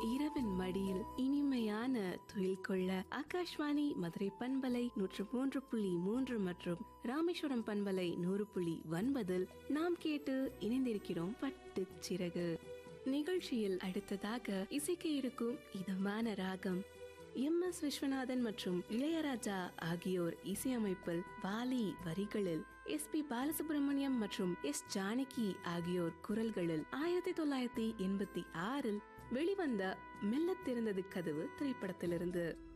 இரவின் மடியில் இனிமையான துயில் கொள்ள ஆகாஷ்வாணி மதுரை பண்பலை நூற்று மூன்று புள்ளி மூன்று மற்றும் ராமேஸ்வரம் பண்பலை நூறு புள்ளி ஒன்பதில் நாம் கேட்டு இணைந்திருக்கிறோம் பட்டு சிறகு நிகழ்ச்சியில் அடுத்ததாக இசைக்க இருக்கும் இதமான ராகம் எம் எஸ் விஸ்வநாதன் மற்றும் இளையராஜா ஆகியோர் இசையமைப்பில் வாலி வரிகளில் எஸ் பி பாலசுப்ரமணியம் மற்றும் எஸ் ஜானகி ஆகியோர் குரல்களில் ஆயிரத்தி தொள்ளாயிரத்தி எண்பத்தி ஆறில் வெளிவந்த மெல்லத் திறந்தது கதவு திரைப்படத்திலிருந்து